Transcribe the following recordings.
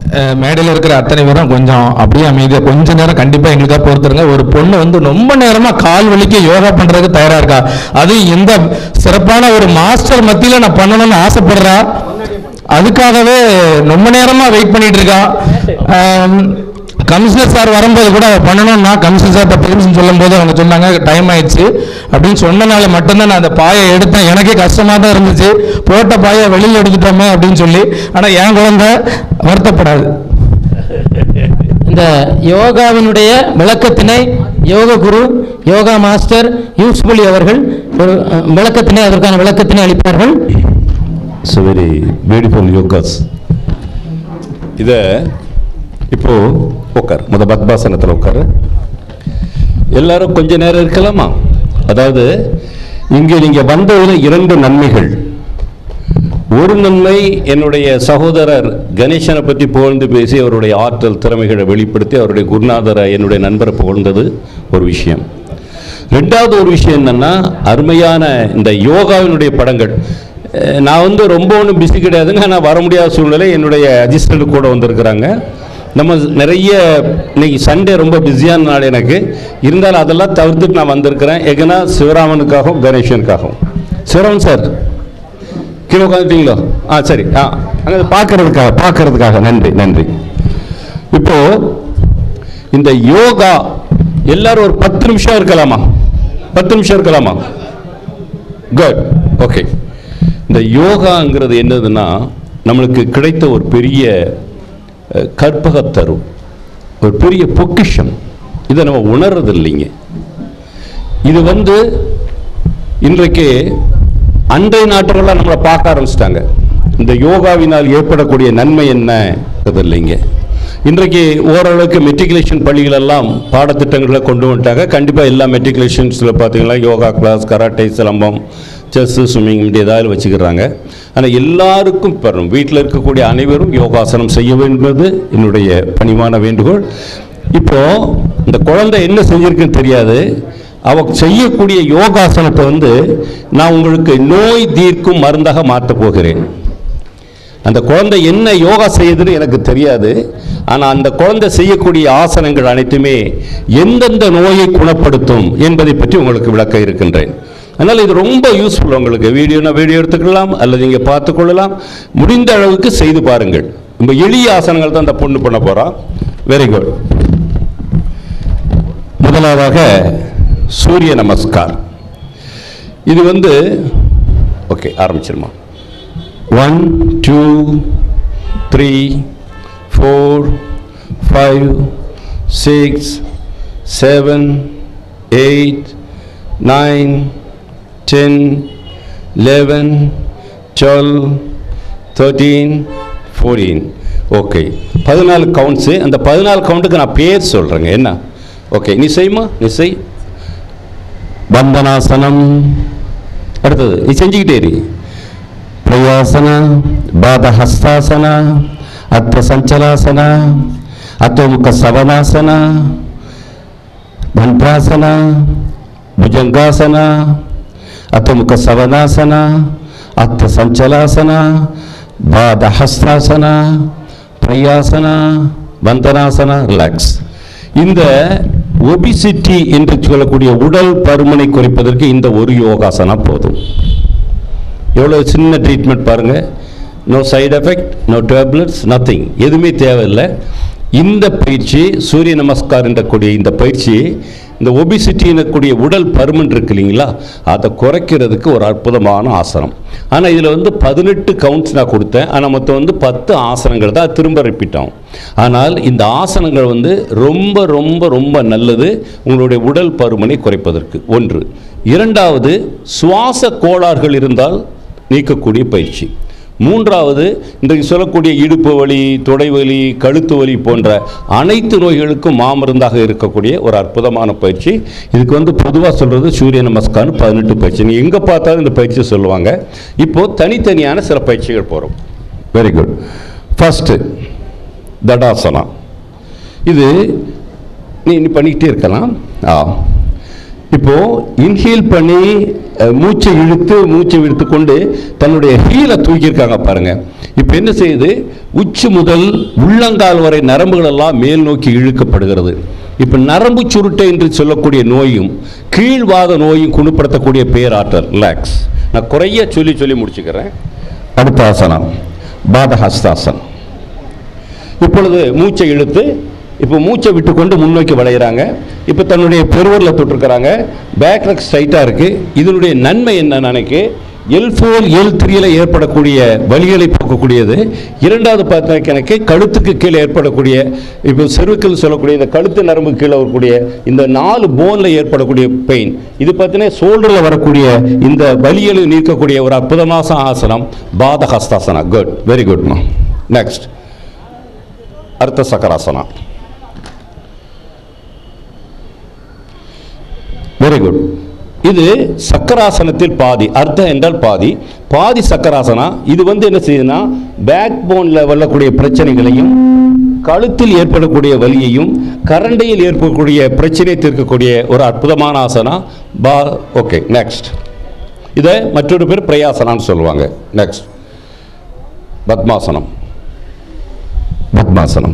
அஹ், மேடையில் இருக்கிற அத்தனை பேரும் கொஞ்சம் அப்படியே அமைதியாக கொஞ்ச நேரம் கண்டிப்பாக எங்களுக்காக பொறுத்துருங்க ஒரு பொண்ணு வந்து ரொம்ப நேரமாக கால் வலிக்க யோகா பண்ணுறதுக்கு தயாராக இருக்கா அது இந்த சிறப்பான ஒரு மாஸ்டர் மத்தியில் நான் பண்ணணும்னு ஆசைப்படுறா அதுக்காகவே ரொம்ப நேரமாக வெயிட் பண்ணிட்டு இருக்கா ஆம், கமிஷனர் சார் வரும்போது கூட அவ பண்ணணும்னா கமிஷனர் சார் பெர்மிஷன் சொல்லும்போது அவங்க சொன்னாங்க டைம் ஆயிடுச்சு அப்படின்னு சொன்னனால மட்டும்தான் நான் அந்த பாயை எடுத்தேன் எனக்கே கஷ்டமாக தான் இருந்துச்சு போட்ட பாயை வெளியில் எடுத்துட்டோமே அப்படின்னு சொல்லி ஆனால் என் குழந்தை வருத்தப்படாது இந்த யோகாவினுடைய விளக்கத்தினை யோக குரு யோகா மாஸ்டர் யூஸ்புலி அவர்கள் ஒரு அஹ், விளக்கத்தினை அதற்கான விளக்கத்தினை அளிப்பார்கள் இட்ஸ் வெரி பியூட்டிஃபுல் யோகாஸ் இதை இப்போ உட்கார் முத பத்மாசனத்தில் உட்காரு எல்லாரும் கொஞ்ச நேரம் இருக்கலாமா அதாவது இங்கே நீங்க வந்ததில் இரண்டு நன்மைகள் ஒரு நன்மை என்னுடைய சகோதரர் கணேசனை பற்றி புகழ்ந்து பேசி அவருடைய ஆற்றல் திறமைகளை வெளிப்படுத்தி அவருடைய குருநாதரை என்னுடைய நண்பரை புகழ்ந்தது ஒரு விஷயம் ரெண்டாவது ஒரு விஷயம் என்னன்னா அருமையான இந்த யோகாவினுடைய படங்கள் அஹ் நான் வந்து ரொம்ப ஒன்றும் பிஸி கிடையாதுங்க நான் வர முடியாத சூழ்நிலை என்னுடைய அசிஸ்டண்ட் கூட வந்திருக்கிறாங்க நம்ம நிறைய இன்னைக்கு சண்டே ரொம்ப பிஸியான நாள் எனக்கு இருந்தாலும் அதெல்லாம் தவிர்த்துட்டு நான் வந்திருக்கிறேன் எங்கன்னா சிவராமனுக்காகவும் கணேசனுக்காகவும் சிவராமன் சார் கீழே உட்காந்துட்டீங்களோ ஆ சரி ஆ அங்கே பார்க்கறதுக்காக பார்க்கறதுக்காக நன்றி நன்றி இப்போ இந்த யோகா எல்லாரும் ஒரு பத்து நிமிஷம் இருக்கலாமா பத்து நிமிஷம் இருக்கலாமா குட் ஓகே இந்த யோகாங்கிறது என்னதுன்னா நம்மளுக்கு கிடைத்த ஒரு பெரிய அஹ், கற்பகத்தரு ஒரு பெரிய பொக்கிஷம் இதை நம்ம உணர்றது இல்லைங்க இது வந்து இன்றைக்கு அண்டை நாட்டுகள்லாம் நம்மளை பார்க்க ஆரம்பிச்சிட்டாங்க இந்த யோகாவினால் ஏற்படக்கூடிய நன்மை என்ன அது இல்லைங்க இன்றைக்கு ஓரளவுக்கு மெட்ரிகுலேஷன் பள்ளிகள் எல்லாம் பாடத்திட்டங்களை கொண்டு வந்துட்டாங்க கண்டிப்பாக எல்லா மெட்ரிகுலேஷன்ஸில் பார்த்தீங்கன்னா யோகா கிளாஸ் கராட்டே சிலம்பம் செஸ்ஸு ஸ்விம்மிங் இப்படி ஏதாவது வச்சுக்கிறாங்க ஆனால் எல்லாருக்கும் இப்போ வீட்டில் இருக்கக்கூடிய அனைவரும் யோகாசனம் செய்ய வேண்டுவது என்னுடைய பணிவான வேண்டுகோள் இப்போ இந்த குழந்தை என்ன செஞ்சிருக்குன்னு தெரியாது அவ செய்யக்கூடிய யோகாசனத்தை வந்து நான் உங்களுக்கு நோய் தீர்க்கும் மருந்தாக மாற்றப் போகிறேன் அந்த குழந்தை என்ன யோகா செய்யுதுன்னு எனக்கு தெரியாது ஆனால் அந்த குழந்தை செய்யக்கூடிய ஆசனங்கள் அனைத்துமே எந்தெந்த நோயை குணப்படுத்தும் என்பதை பற்றி உங்களுக்கு விளக்க இருக்கின்றேன் அதனால் இது ரொம்ப யூஸ்ஃபுல் உங்களுக்கு வீடியோனா வீடியோ எடுத்துக்கலாம் அல்லது நீங்கள் பார்த்துக்கொள்ளலாம் முடிந்த அளவுக்கு செய்து பாருங்கள் ரொம்ப எளிய ஆசனங்கள் தான் அந்த பொண்ணு பண்ண போகிறா வெரி குட் முதலாவதாக சூரிய நமஸ்கார் இது வந்து ஓகே ஆரம்பிச்சிருமா one two three four five six seven eight nine ten eleven twelve thirteen fourteen okay பதினாலு கவுண்ட்ஸு அந்த பதினாலு கவுண்ட்டுக்கு நான் பேர் சொல்கிறேங்க என்ன ஓகே நீ செய்யுமா நீ செய் பந்தனாசனம் அடுத்தது நீ செஞ்சுக்கிட்டே இரு பிரயாசன பாதஹஸ்தாசன அத்த சஞ்சலாசன அத்தோமுக சவனாசன பண்பாசன ಭುಜಂಗಾಸನ ಅತಮುಖ ಸವನಾಸನ ಅತ್ತ ಸಂಚಲಾಸನ பாதஹஸ்தாசன பிரயாசன வந்தனாசன ரிலாக்ஸ் இந்த ஒபிசிட்டி என்று சொல்லக்கூடிய உடல் பருமனை குறைப்பதற்கு இந்த ஒரு யோகாசனா போதும் எவ்வளோ சின்ன ட்ரீட்மெண்ட் பாருங்க no side effect no tablets nothing எதுவுமே தேவையில்லை இந்த பயிற்சி சூரிய நமஸ்கார் என்றக்கூடிய இந்த பயிற்சி இந்த ஒபிசிட்டி எனக்கூடிய உடல் பருமன் இருக்கு இல்லைங்களா அதை குறைக்கிறதுக்கு ஒரு அற்புதமான ஆசனம் ஆனால் இதில் வந்து பதினெட்டு கவுண்ட்ஸ் நான் கொடுத்தேன் ஆனால் மொத்தம் வந்து பத்து ஆசனங்கள் தான் திரும்ப ரிப்பீட் ஆகும் ஆனால் இந்த ஆசனங்கள் வந்து ரொம்ப ரொம்ப ரொம்ப நல்லது உங்களுடைய உடல் பருமனை குறைப்பதற்கு ஒன்று இரண்டாவது சுவாச கோளாறுகள் இருந்தால் நீக்கக்கூடிய பயிற்சி மூன்றாவது இன்றைக்கு சொல்லக்கூடிய இடுப்பு வலி தொடை வலி கழுத்து வலி போன்ற அனைத்து நோய்களுக்கும் மாமருந்தாக இருக்கக்கூடிய ஒரு அற்புதமான பயிற்சி இதுக்கு வந்து பொதுவாக சொல்கிறது சூரிய நமஸ்காரம் பதினெட்டு பயிற்சி நீ எங்கே பார்த்தாலும் இந்த பயிற்சி சொல்லுவாங்க இப்போது தனித்தனியான சில பயிற்சிகள் போகிறோம் வெரி குட் ஃபஸ்ட்டு தடாசனா இது நீ நீ பண்ணிக்கிட்டே இருக்கலாம் ஆ இப்போ இன்ஹேல் பண்ணி அஹ், மூச்சை இழுத்து மூச்சை இழுத்து கொண்டு தன்னுடைய ஹீலை தூக்கியிருக்காங்க பாருங்க இப்போ என்ன செய்யுது உச்சி முதல் உள்ளங்கால் வரை நரம்புகள் எல்லாம் மேல் நோக்கி இழுக்கப்படுகிறது இப்போ நரம்பு சுருட்டை என்று சொல்லக்கூடிய நோயும் கீழ்வாத நோயும் குணப்படுத்தக்கூடிய பேராற்றல் ரிலாக்ஸ் நான் குறைய சொல்லி சொல்லி முடிச்சுக்கிறேன் அடுத்த ஆசனம் பாதஹஸ்தாசனம் இப்பொழுது மூச்சை இழுத்து இப்போ மூச்சை விட்டுக்கொண்டு முன்னோக்கி வளையிறாங்க இப்போ தன்னுடைய பெருவரில் தொட்டிருக்கிறாங்க பேக் லெக் ஸ்ட்ரைட்டாக இருக்குது இதனுடைய நன்மை என்ன நினைக்கு எல் ஃபோர் எல் த்ரீல ஏற்படக்கூடிய வலிகளை போக்கக்கூடியது இரண்டாவது பார்த்தா எனக்கு கழுத்துக்கு கீழே ஏற்படக்கூடிய இப்போ செருக்கில் சொல்லக்கூடிய இந்த கழுத்து நரம்பு கீழே வரக்கூடிய இந்த நாலு போனில் ஏற்படக்கூடிய பெயின் இது பார்த்தீங்கன்னா ஷோல்டரில் வரக்கூடிய இந்த வலிகளை நீக்கக்கூடிய ஒரு அற்புதமான ஆசனம் பாத ஹஸ்தாசனா குட் வெரி குட்மா நெக்ஸ்ட் அர்த்த சக்கராசனா வெரி குட் இது சக்கராசனத்தில் பாதி அர்த்தம் என்றால் பாதி பாதி சக்கராசனா இது வந்து என்ன செய்யுதுன்னா பேக் போனில் வரக்கூடிய பிரச்சனைகளையும் கழுத்தில் ஏற்படக்கூடிய வலியையும் கரண்டையில் ஏற்படக்கூடிய பிரச்சனையை தீர்க்கக்கூடிய ஒரு அற்புதமான ஆசனா பா ஓகே நெக்ஸ்ட் இதை மற்றொரு பேர் பிரயாசனான்னு சொல்லுவாங்க நெக்ஸ்ட் பத்மாசனம் பத்மாசனம்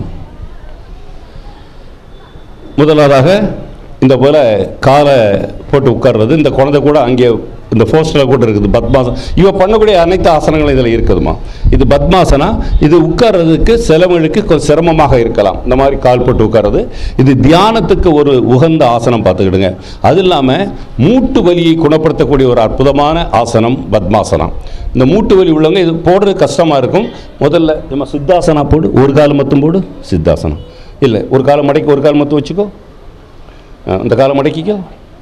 முதலாவதாக இந்த போல காலை போட்டு உட்கார்றது இந்த குழந்தை கூட அங்கே இந்த போஸ்டரில் கூட இருக்குது பத்மாசனம் இவ பண்ணக்கூடிய அனைத்து ஆசனங்களும் இதில் இருக்குதுமா இது பத்மாசனா இது உட்கார்றதுக்கு சிலவங்களுக்கு கொஞ்சம் சிரமமாக இருக்கலாம் இந்த மாதிரி கால் போட்டு உட்கார்றது இது தியானத்துக்கு ஒரு உகந்த ஆசனம் பார்த்துக்கிடுங்க அது இல்லாமல் மூட்டு வலியை குணப்படுத்தக்கூடிய ஒரு அற்புதமான ஆசனம் பத்மாசனம் இந்த மூட்டு வலி உள்ளவங்க இது போடுறது கஷ்டமாக இருக்கும் முதல்ல நம்ம சித்தாசனா போடு ஒரு கால் மட்டும் போடு சித்தாசனம் இல்லை ஒரு காலம் மடக்கி ஒரு கால் மட்டும் வச்சுக்கோ ஆ, அந்த காலம் மடக்கிக்கோ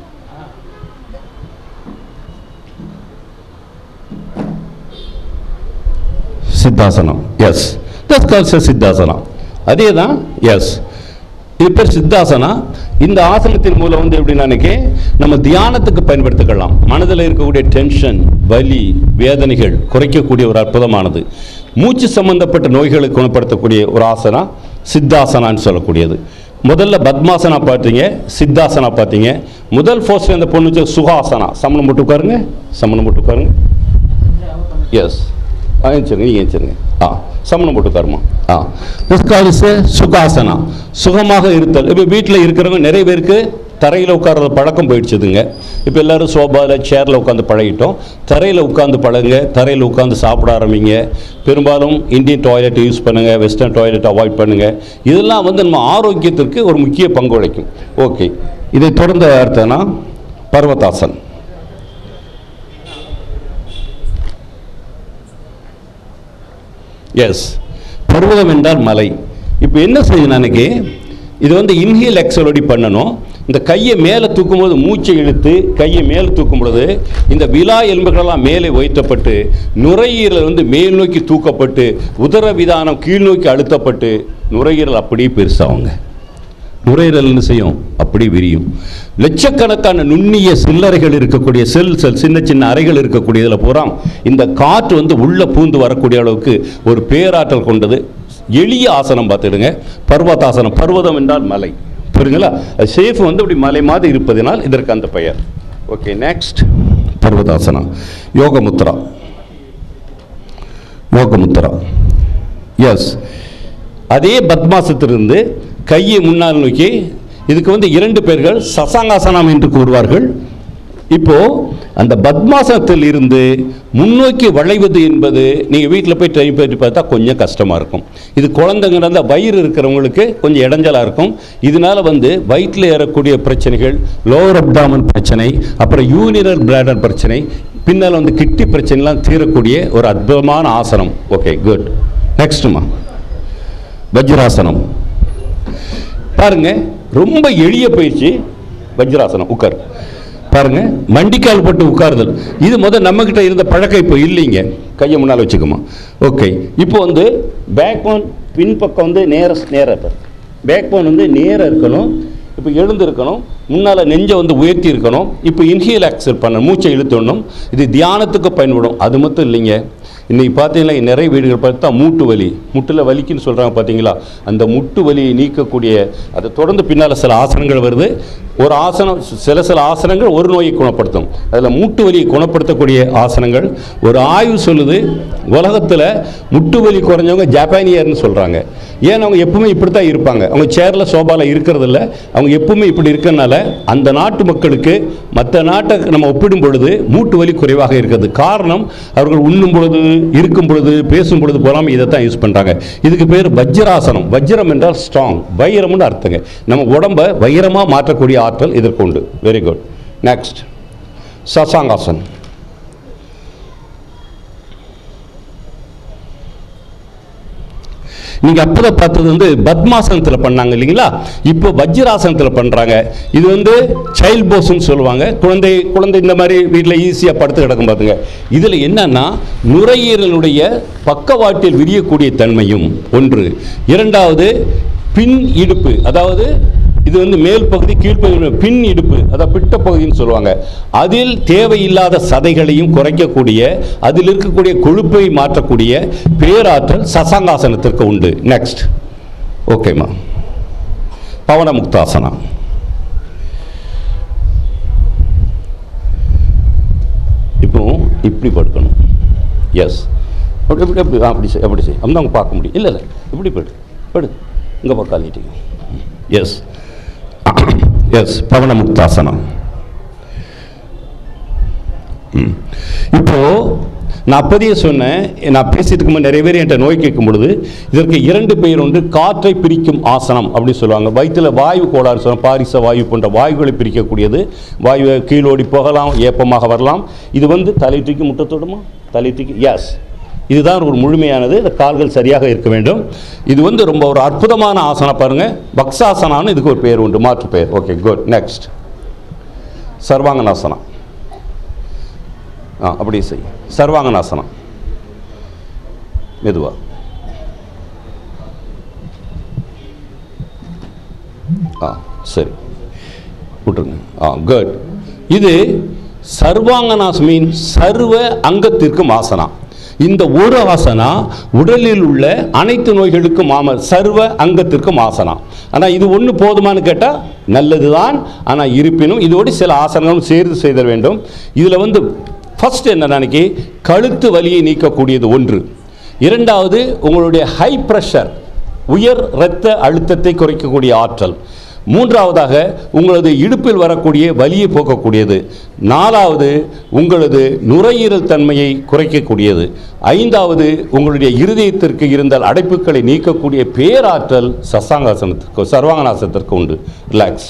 சித்தாசனம் எஸ் தஸ் கால்ஸ் சித்தாசனம் அதே தான் எஸ் இது பேர் சித்தாசனா இந்த ஆசனத்தின் மூலம் வந்து எப்படி நினைக்க நம்ம தியானத்துக்கு பயன்படுத்திக்கலாம் மனதில் இருக்கக்கூடிய டென்ஷன் வலி வேதனைகள் குறைக்கக்கூடிய ஒரு அற்புதமானது மூச்சு சம்பந்தப்பட்ட நோய்களை குணப்படுத்தக்கூடிய ஒரு ஆசனா சித்தாசனான்னு சொல்லக்கூடியது முதல்ல பத்மாசனா பார்த்தீங்க சித்தாசனா பார்த்தீங்க முதல் ஃபோர்ஸ்ட் இந்த பொண்ணு வச்சு சுகாசனா சமணம் போட்டு உட்காருங்க சமணம் போட்டு உட்காருங்க எஸ் ஆ ஏஞ்சிருங்க நீங்கள் ஏஞ்சிருங்க ஆ சமணம் போட்டு உட்காருமா ஆ திஸ் கால் இஸ் சுகாசனா சுகமாக இருத்தல் இப்போ வீட்டில் இருக்கிறவங்க நிறைய பேருக்கு தரையில் உட்கார்றது பழக்கம் போயிடுச்சுதுங்க இப்போ எல்லாரும் சோபாவில் சேரில் உட்காந்து பழகிட்டோம் தரையில் உட்காந்து பழகுங்க தரையில் உட்காந்து சாப்பிட ஆரம்பிங்க பெரும்பாலும் இந்தியன் டாய்லெட் யூஸ் பண்ணுங்கள் வெஸ்டர்ன் டாய்லெட் அவாய்ட் பண்ணுங்கள் இதெல்லாம் வந்து நம்ம ஆரோக்கியத்திற்கு ஒரு முக்கிய பங்கு வகிக்கும் ஓகே இதை தொடர்ந்த அர்த்தம்னா பர்வதாசன் எஸ் பர்வதம் என்றால் மலை இப்போ என்ன செய்யணும் அன்னைக்கு இது வந்து இன்ஹேல் எக்ஸலோடி பண்ணணும் இந்த கையை மேலே தூக்கும்போது மூச்சை இழுத்து கையை மேலே தூக்கும் பொழுது இந்த விலா எலும்புகளெல்லாம் மேலே உயர்த்தப்பட்டு நுரையீரல் வந்து மேல் நோக்கி தூக்கப்பட்டு உதர விதானம் கீழ் நோக்கி அழுத்தப்பட்டு நுரையீரல் அப்படியே பெருசாகுங்க நுரையீரல் என்ன செய்யும் அப்படி விரியும் லட்சக்கணக்கான நுண்ணிய சில்லறைகள் இருக்கக்கூடிய செல் செல் சின்ன சின்ன அறைகள் இருக்கக்கூடியதில் பூரா இந்த காற்று வந்து உள்ள பூந்து வரக்கூடிய அளவுக்கு ஒரு பேராற்றல் கொண்டது எளிய ஆசனம் பார்த்துடுங்க பர்வதாசனம் பர்வதம் என்றால் மலை புரியுங்களா சேஃப் வந்து இப்படி மலை மாதிரி இருப்பதனால் இதற்கு அந்த பெயர் ஓகே நெக்ஸ்ட் பர்வதாசனம் யோகமுத்ரா யோகமுத்ரா எஸ் அதே பத்மாசத்திலிருந்து கையை முன்னால் நோக்கி இதுக்கு வந்து இரண்டு பேர்கள் சசாங்காசனம் என்று கூறுவார்கள் இப்போ அந்த பத்மாசனத்தில் இருந்து முன்னோக்கி வளைவது என்பது நீங்கள் வீட்டில் போய் ட்ரை பண்ணி பார்த்தா கொஞ்சம் கஷ்டமாக இருக்கும் இது குழந்தைங்க அந்த வயிறு இருக்கிறவங்களுக்கு கொஞ்சம் இடைஞ்சலாக இருக்கும் இதனால வந்து வயிற்றில் ஏறக்கூடிய பிரச்சனைகள் லோவர் அப்டாமன் பிரச்சனை அப்புறம் யூனிரல் பிளாடர் பிரச்சனை பின்னால் வந்து கிட்டி பிரச்சனைலாம் தீரக்கூடிய ஒரு அற்புதமான ஆசனம் ஓகே குட் நெக்ஸ்ட்டுமா வஜ்ராசனம் பாருங்க ரொம்ப எளிய பயிற்சி வஜ்ராசனம் உட்கார் பாருங்க மண்டிக்கால் போட்டு உட்காருதல் இது முதல் நம்மக்கிட்ட இருந்த பழக்கம் இப்போ இல்லைங்க கையை முன்னால் வச்சுக்கோமா ஓகே இப்போ வந்து பேக் போன் பின்பக்கம் வந்து நேர நேராக பேக் போன் வந்து நேராக இருக்கணும் இப்போ எழுந்து இருக்கணும் முன்னால் நெஞ்சை வந்து உயர்த்தி இருக்கணும் இப்போ இன்ஹேல் ஆக்சல் பண்ணணும் மூச்சை இழுத்துடணும் இது தியானத்துக்கு பயன்படும் அது மட்டும் இல்லைங்க இன்னைக்கு பார்த்தீங்கன்னா நிறைய வீடுகள் பார்த்தா மூட்டு வலி முட்டில் வலிக்குன்னு சொல்கிறாங்க பார்த்தீங்களா அந்த முட்டு வலியை நீக்கக்கூடிய அதை தொடர்ந்து பின்னால் சில ஆசனங்கள் வருது ஒரு ஆசனம் சில சில ஆசனங்கள் ஒரு நோயை குணப்படுத்தும் அதில் மூட்டு வலியை குணப்படுத்தக்கூடிய ஆசனங்கள் ஒரு ஆய்வு சொல்லுது உலகத்தில் முட்டு வலி குறைஞ்சவங்க ஜப்பானியர்னு சொல்கிறாங்க ஏன் அவங்க எப்பவுமே இப்படி தான் இருப்பாங்க அவங்க சேரில் சோபாவில் இருக்கிறதில்ல அவங்க எப்பவுமே இப்படி இருக்கறனால அந்த நாட்டு மக்களுக்கு மற்ற நாட்டை நம்ம ஒப்பிடும் பொழுது மூட்டு வலி குறைவாக இருக்கிறது காரணம் அவர்கள் உண்ணும் பொழுது இருக்கும் பொழுது பேசும் பொழுது போகாமல் இதை தான் யூஸ் பண்ணுறாங்க இதுக்கு பேர் வஜ்ராசனம் வஜ்ரம் என்றால் ஸ்ட்ராங் வைரம்னு அர்த்தங்க நம்ம உடம்பை வைரமாக மாற்றக்கூடிய ஆற்றல் இதற்கு உண்டு வெரி குட் நெக்ஸ்ட் சசாங்காசன் நீங்க அப்பதான் பார்த்தது வந்து பத்மாசனத்தில் பண்ணாங்க இல்லைங்களா இப்போ வஜ்ராசனத்தில் பண்றாங்க இது வந்து சைல்ட் போஸ்ன்னு சொல்லுவாங்க குழந்தை குழந்தை இந்த மாதிரி வீட்டில் ஈஸியாக படுத்து கிடக்கும் பார்த்துங்க இதில் என்னன்னா நுரையீரலுடைய பக்கவாட்டில் விரியக்கூடிய தன்மையும் ஒன்று இரண்டாவது பின் இடுப்பு அதாவது இது வந்து மேல் பகுதி கீழ்ப்பகுதி பின் இடுப்பு அதாவது பிட்ட பகுதின்னு சொல்லுவாங்க அதில் தேவையில்லாத சதைகளையும் குறைக்கக்கூடிய அதில் இருக்கக்கூடிய கொழுப்பை மாற்றக்கூடிய பேராற்றல் சசாங்காசனத்திற்கு உண்டு நெக்ஸ்ட் ஓகேம்மா பவன முக்தாசனா இப்போ இப்படி படுக்கணும் எஸ் அப்படி அப்படி அப்படி ஆ, அப்படி செய் அப்படி செய் அப்படி அவங்க பார்க்க முடியும் இல்லை இல்லை இப்படி படு படு இங்கே பக்கம் நீட்டிங்க எஸ் எஸ் பவன முக்தாசனம் ம். இப்போ நான் அப்போதையே சொன்னேன் நான் பேசிட்டு இருக்கும்போது நிறைய பேர் என்கிட்ட நோய் கேட்கும் பொழுது இதற்கு இரண்டு பெயர் உண்டு காற்றை பிரிக்கும் ஆசனம் அப்படின்னு சொல்லுவாங்க வயிற்றில் வாயு கோளாறு சொல்லுவாங்க பாரிச வாயு போன்ற வாயுகளை பிரிக்கக்கூடியது வாயுவை கீழோடி போகலாம் ஏப்பமாக வரலாம் இது வந்து தலை தூக்கி முட்டை தொடுமா தலை தூக்கி எஸ் இதுதான் ஒரு முழுமையானது இந்த கால்கள் சரியாக இருக்க வேண்டும் இது வந்து ரொம்ப ஒரு அற்புதமான ஆசனம் பாருங்க பக்ஸாசனான்னு இதுக்கு ஒரு பேர் உண்டு மாற்று பெயர் ஓகே குட் நெக்ஸ்ட் சர்வாங்கனாசனம் ஆ அப்படி செய் சர்வாங்கனாசனம் மெதுவா ஆ சரி விட்டுருங்க ஆ குட் இது சர்வாங்கனாஸ் மீன் சர்வ அங்கத்திற்கும் ஆசனா இந்த ஒரு ஆசனா உடலில் உள்ள அனைத்து நோய்களுக்கும் ஆம சர்வ அங்கத்திற்கும் ஆசனா ஆனால் இது ஒன்று போதுமான்னு கேட்டால் நல்லது தான் ஆனால் இருப்பினும் இதோடு சில ஆசனங்களும் சேர்த்து செய்தல் வேண்டும் இதில் வந்து ஃபர்ஸ்ட் என்ன நினைக்கி கழுத்து வலியை நீக்கக்கூடியது ஒன்று இரண்டாவது உங்களுடைய ஹை ப்ரெஷர் உயர் இரத்த அழுத்தத்தை குறைக்கக்கூடிய ஆற்றல் மூன்றாவதாக உங்களது இடுப்பில் வரக்கூடிய வலியை போக்கக்கூடியது நாலாவது உங்களது நுரையீரல் தன்மையை குறைக்கக்கூடியது ஐந்தாவது உங்களுடைய இருதயத்திற்கு இருந்தால் அடைப்புகளை நீக்கக்கூடிய பேராற்றல் சசாங்காசனத்திற்கு சர்வாங்கனாசனத்திற்கு உண்டு ரிலாக்ஸ்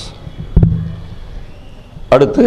அடுத்து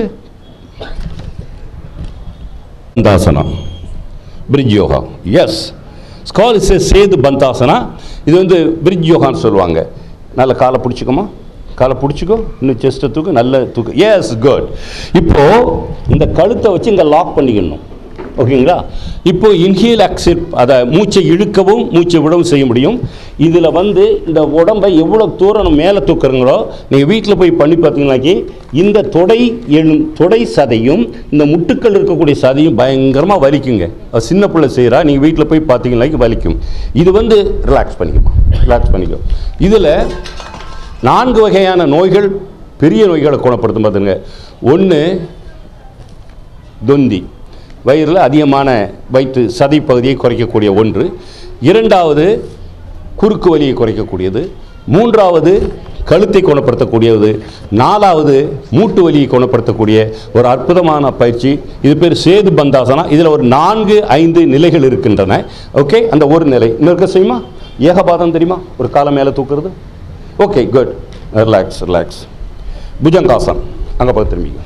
பந்தாசனா பிரிட்ஜ் யோகா எஸ் ஸ்கால் இஸ் சேது பந்தாசனா இது வந்து பிரிட்ஜ் யோகான்னு சொல்லுவாங்க நல்ல காலை பிடிச்சிக்கோமா காலை பிடிச்சிக்கோ இன்னும் செஸ்ட்டை தூக்கு நல்ல தூக்கு எஸ் குட் இப்போ இந்த கழுத்தை வச்சு இங்கே லாக் பண்ணிக்கணும் ஓகேங்களா இப்போ இன்ஹேல் அக்சிப் அதை மூச்சை இழுக்கவும் மூச்சை விடவும் செய்ய முடியும் இதில் வந்து இந்த உடம்பை எவ்வளோ தூரம் நம்ம மேலே தூக்குறீங்களோ நீங்கள் வீட்டில் போய் பண்ணி பார்த்தீங்கன்னாக்கி இந்த தொடை எழும் தொடை சதையும் இந்த முட்டுக்கள் இருக்கக்கூடிய சதையும் பயங்கரமாக வலிக்குங்க அது சின்ன பிள்ளை செய்கிறா நீங்கள் வீட்டில் போய் பார்த்தீங்கன்னாக்கி வலிக்கும் இது வந்து ரிலாக்ஸ் பண்ணிக்கோ ரிலாக்ஸ் பண்ணிக்கோ இதில் நான்கு வகையான நோய்கள் பெரிய நோய்களை குணப்படுத்தும் பார்த்துங்க ஒன்று தொந்தி வயிறில் அதிகமான வயிற்று சதை பகுதியை குறைக்கக்கூடிய ஒன்று இரண்டாவது குறுக்கு வலியை குறைக்கக்கூடியது மூன்றாவது கழுத்தை குணப்படுத்தக்கூடியது நாலாவது மூட்டு வலியை குணப்படுத்தக்கூடிய ஒரு அற்புதமான பயிற்சி இது பேர் சேது பந்தாசனா இதில் ஒரு நான்கு ஐந்து நிலைகள் இருக்கின்றன ஓகே அந்த ஒரு நிலை இன்னும் இருக்க செய்யுமா ஏகபாதம் தெரியுமா ஒரு காலம் மேலே தூக்குறது ஓகே குட் ரிலாக்ஸ் ரிலாக்ஸ் புஜங்காசன் அங்கே பார்த்து திரும்பிங்க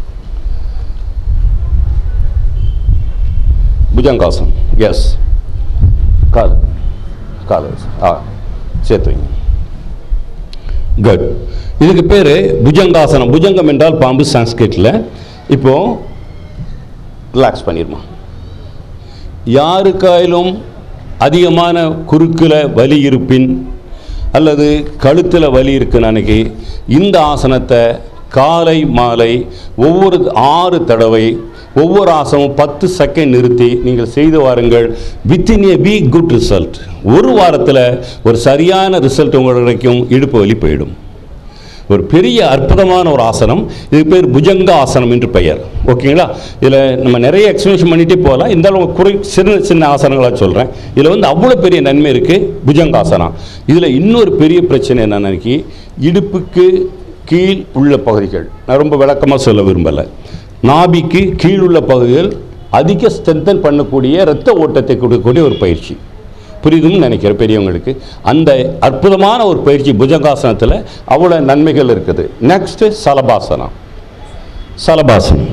புஜங்காசன் எஸ் கால் கால் ஆ சேர்த்து வைங்க குட் இதுக்கு பேர் புஜங்காசனம் புஜங்கம் என்றால் பாம்பு சான்ஸ்கிரிட்டில் இப்போ ரிலாக்ஸ் பண்ணிடுமா யாருக்காயிலும் அதிகமான குறுக்கில் வலி இருப்பின் அல்லது கழுத்தில் வலி இருக்குன்னு அன்னைக்கு இந்த ஆசனத்தை காலை மாலை ஒவ்வொரு ஆறு தடவை ஒவ்வொரு ஆசனமும் பத்து செகண்ட் நிறுத்தி நீங்கள் செய்து வாருங்கள் within a week good result ஒரு வாரத்தில் ஒரு சரியான ரிசல்ட் உங்களுக்கு கிடைக்கும் இடுப்பு வலி போயிடும் ஒரு பெரிய அற்புதமான ஒரு ஆசனம் இது பேர் புஜங்க ஆசனம் என்று பெயர் ஓகேங்களா இதில் நம்ம நிறைய எக்ஸ்பிளேஷன் பண்ணிட்டே போகலாம் இருந்தாலும் குறை சின்ன சின்ன ஆசனங்களாக சொல்கிறேன் இதில் வந்து அவ்வளோ பெரிய நன்மை இருக்குது புஜங்காசனம் இதில் இன்னொரு பெரிய பிரச்சனை என்னன்னு இடுப்புக்கு கீழ் உள்ள பகுதிகள் நான் ரொம்ப விளக்கமாக சொல்ல விரும்பலை நாபிக்கு கீழ் உள்ள பகுதிகள் அதிக ஸ்ட்ரென்தன் பண்ணக்கூடிய இரத்த ஓட்டத்தை கொடுக்கக்கூடிய ஒரு பயிற்சி புரியுதுன்னு நினைக்கிறேன் பெரியவங்களுக்கு அந்த அற்புதமான ஒரு பயிற்சி புஜங்காசனத்தில் அவ்வளோ நன்மைகள் இருக்குது நெக்ஸ்ட்டு சலபாசனம் சலபாசனம்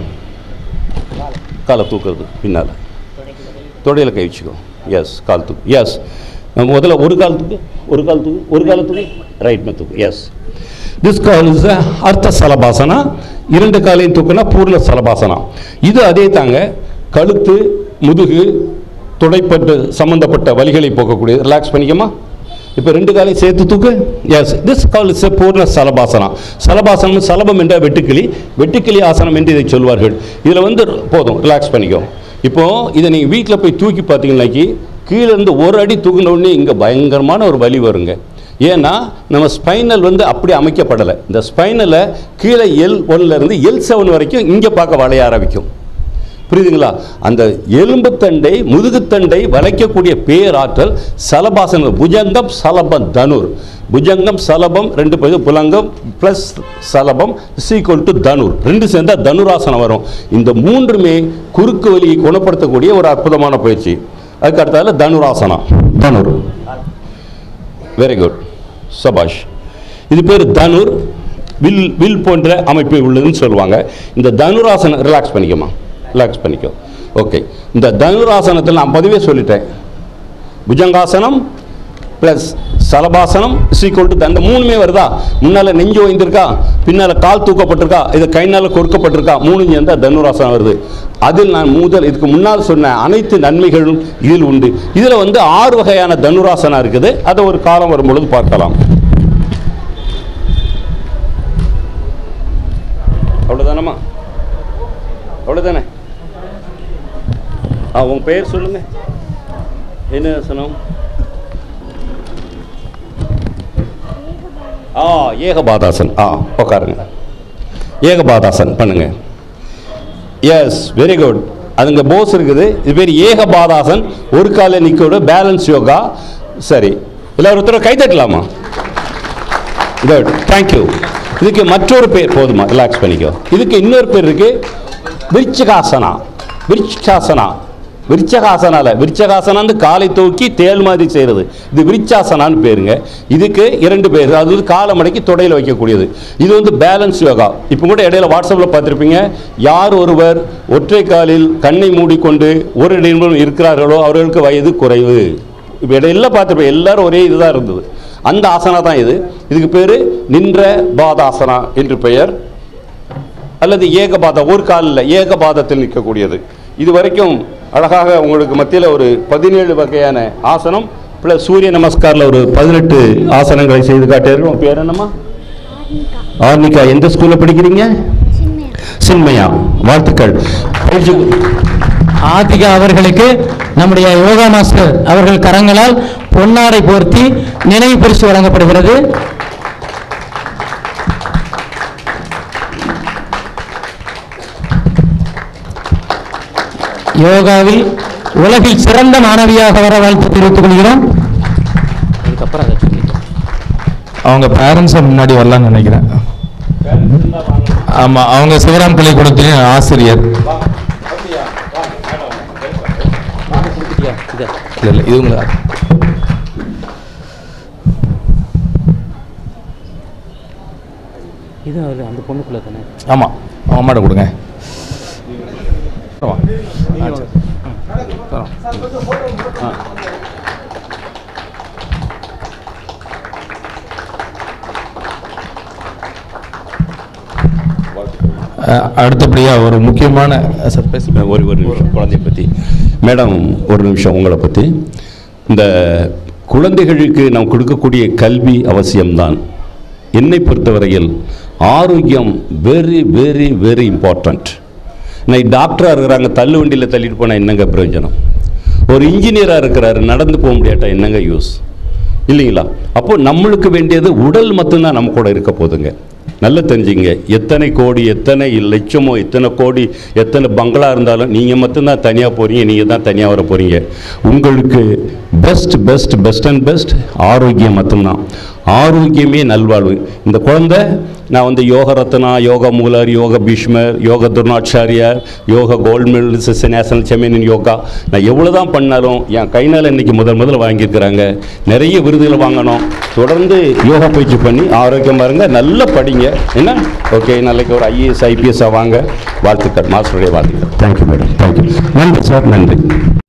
காலை தூக்குறது பின்னால் தொடையில் கை வச்சுக்கோ எஸ் கால் தூக்கு எஸ் முதல்ல ஒரு கால் தூக்கு ஒரு கால் தூக்கு ஒரு கால தூக்கு ரைட் மே தூக்கு எஸ் திஸ் கால் இஸ் அர்த்த சலபாசனா இரண்டு காலையும் தூக்குனா பூர்ண சலபாசனா இது அதே தாங்க கழுத்து முதுகு துடைப்பட்டு சம்பந்தப்பட்ட வலிகளை போக்கக்கூடிய ரிலாக்ஸ் பண்ணிக்கமா இப்போ ரெண்டு காலையும் சேர்த்து தூக்கு எஸ் திஸ் கால் இஸ் பூர்ண சலபாசனம் சலபாசனம் சலபம் என்ற வெட்டுக்கிளி வெட்டுக்கிளி ஆசனம் என்று இதை சொல்வார்கள் இதில் வந்து போதும் ரிலாக்ஸ் பண்ணிக்கோ இப்போ இதை நீங்கள் வீட்டில் போய் தூக்கி பார்த்தீங்கன்னாக்கி கீழே இருந்து ஒரு அடி தூக்கின உடனே இங்கே பயங்கரமான ஒரு வலி வருங்க ஏன்னா நம்ம ஸ்பைனல் வந்து அப்படி அமைக்கப்படலை இந்த ஸ்பைனலை கீழே எல் ஒன்ல இருந்து எல் செவன் வரைக்கும் இங்கே பார்க்க வளைய ஆரம்பிக்கும் புரியுதுங்களா அந்த எலும்புத்தண்டை முதுகுத்தண்டை வளைக்கக்கூடிய பேராற்றல் சலபாசனம் புஜங்கம் சலபம் தனுர் புஜங்கம் சலபம் ரெண்டு பேர் புலங்கம் ப்ளஸ் சலபம் சீக்வல் டு தனுர் ரெண்டு சேர்ந்தா தனுராசனம் வரும் இந்த மூன்றுமே குறுக்கு வலியை குணப்படுத்தக்கூடிய ஒரு அற்புதமான பயிற்சி அதுக்கு அடுத்ததுல தனுராசனம் தனுர் வெரி குட் சபாஷ் இது பேர் தனுர் வில் வில் போன்ற அமைப்பு உள்ளதுன்னு சொல்லுவாங்க இந்த தனுராசனம் ரிலாக்ஸ் பண்ணிக்கோமா ரிலாக்ஸ் பண்ணிக்கோ ஓகே இந்த தனுராசனத்தில் நான் பதிவே சொல்லிட்டேன் புஜங்காசனம் ப்ளஸ் சலபாசனம் சீக்வல் டு அந்த மூணுமே வருதா முன்னால் நெஞ்சு வைந்திருக்கா பின்னால் கால் தூக்கப்பட்டிருக்கா இது கைனால் கொடுக்கப்பட்டிருக்கா மூணு சேர்ந்தா தனுராசனம் வருது அதில் நான் முதல் இதுக்கு முன்னால் சொன்ன அனைத்து நன்மைகளும் இதில் உண்டு இதில் வந்து ஆறு வகையான தனுராசனம் இருக்குது அதை ஒரு காலம் வரும்பொழுது பார்க்கலாம் அவ்வளோதானம்மா அவ்வளோதானே ஆ உங்கள் பெயர் சொல்லுங்க என்ன ஆசனம் ஆ ஏகபாதாசன் ஆ உட்காருங்க ஏகபாதாசன் பண்ணுங்க எஸ் வெரி குட் அதுங்க போஸ் இருக்குது இது பேர் ஏகபாதாசன் ஒரு கால நிற்கோட பேலன்ஸ் யோகா சரி எல்லாரும் ஒருத்தர் கை தட்டலாமா குட் தேங்க்யூ இதுக்கு மற்றொரு பேர் போதுமா ரிலாக்ஸ் பண்ணிக்கோ இதுக்கு இன்னொரு பேர் இருக்கு விருச்சிகாசனா விருச்சிகாசனா விருச்சகாசனால விருச்சகாசனான்னு காலை தூக்கி தேல் மாதிரி செய்கிறது இது விருச்சாசனான்னு பேருங்க இதுக்கு இரண்டு பேர் அது காலை மடக்கி தொடையில் வைக்கக்கூடியது இது வந்து பேலன்ஸ் யோகா இப்போ கூட இடையில வாட்ஸ்அப்பில் பார்த்துருப்பீங்க யார் ஒருவர் ஒற்றை காலில் கண்ணை மூடிக்கொண்டு ஒரு நிமிடம் இருக்கிறார்களோ அவர்களுக்கு வயது குறைவு இப்போ இடையில பார்த்துருப்பேன் எல்லாரும் ஒரே இதுதான் இருந்தது அந்த ஆசனா தான் இது இதுக்கு பேர் நின்ற பாதாசனா என்று பெயர் அல்லது ஏகபாத ஒரு காலில் ஏகபாதத்தில் நிற்கக்கூடியது இது வரைக்கும் அழகாக உங்களுக்கு மத்தியில் ஒரு பதினேழு வகையான ஆசனம் ப்ளஸ் சூரிய நமஸ்காரில் ஒரு பதினெட்டு ஆசனங்களை செய்து காட்டியர்கள் உன் பேர் என்னம்மா ஆர்னிகா எந்த ஸ்கூலில் படிக்கிறீங்க சின்மயா வாழ்த்துக்கள் பயிற்சி ஆதிகா அவர்களுக்கு நம்முடைய யோகா மாஸ்டர் அவர்கள் கரங்களால் பொன்னாடை போர்த்தி நினைவு பரிசு வழங்கப்படுகிறது யோகாவில் உலகில் சிறந்த மாணவியாக வர வாழ்த்து தெரிவித்துக் கொள்கிறோம் அதுக்கப்புறம் அதை சொல்லிட்டோம் அவங்க பேரண்ட்ஸை முன்னாடி வரலாம்னு நினைக்கிறேன் ஆமாம் அவங்க சிவராம் பள்ளிக்கூடத்தின் ஆசிரியர் இல்லை இல்லை இது உங்களை இது அந்த பொண்ணுக்குள்ள தானே ஆமாம் அவங்க அம்மாட்ட கொடுங்க ஆமா. ஆ, சரி. தரோம். ஆ. அஹ், அடுத்தபடியா ஒரு முக்கியமான சார் பேசுங்க ஒரு ஒரு நிமிஷம் குழந்தைய பற்றி மேடம் ஒரு நிமிஷம் உங்களை பற்றி இந்த குழந்தைகளுக்கு நாம் கொடுக்கக்கூடிய கல்வி அவசியம்தான் என்னை பொறுத்தவரையில் ஆரோக்கியம் வெரி வெரி வெரி இம்பார்ட்டண்ட் இன்னைக்கு டாக்டராக இருக்கிறாங்க தள்ளு வண்டியில் தள்ளிட்டு போனால் என்னங்க பிரயோஜனம் ஒரு இன்ஜினியராக இருக்கிறாரு நடந்து போக முடியாட்டா என்னங்க யூஸ் இல்லைங்களா அப்போ நம்மளுக்கு வேண்டியது உடல் மட்டும்தான் நம்ம கூட இருக்க போதுங்க நல்லா தெரிஞ்சுங்க எத்தனை கோடி எத்தனை லட்சமோ எத்தனை கோடி எத்தனை பங்களா இருந்தாலும் நீங்கள் மட்டும்தான் தனியாக போகிறீங்க நீங்கள் தான் தனியாக வர போகிறீங்க உங்களுக்கு best best best and best ஆரோக்கியம் மட்டும்தான் ஆரோக்கியமே நல்வாழ்வு இந்த குழந்தை நான் வந்து யோக ரத்னா யோக மூலர் யோக பீஷ்மர் யோக துர்நாச்சாரியார் யோக gold medalist national champion in yoga நான் எவ்வளோ தான் பண்ணாலும் என் கைனால் இன்னைக்கு முதல் முதல்ல வாங்கியிருக்கிறாங்க நிறைய விருதுகளை வாங்கணும் தொடர்ந்து யோகா பயிற்சி பண்ணி ஆரோக்கியமாக இருங்க நல்லா படிங்க என்ன ஓகே நாளைக்கு ஒரு ஐஏஎஸ் ஐபிஎஸ்ஸாக வாங்க வாழ்த்துக்கள் மாஸ்டருடைய வாழ்த்துக்கள் தேங்க்யூ மேடம் தேங்க்யூ நன்றி சார் நன்றி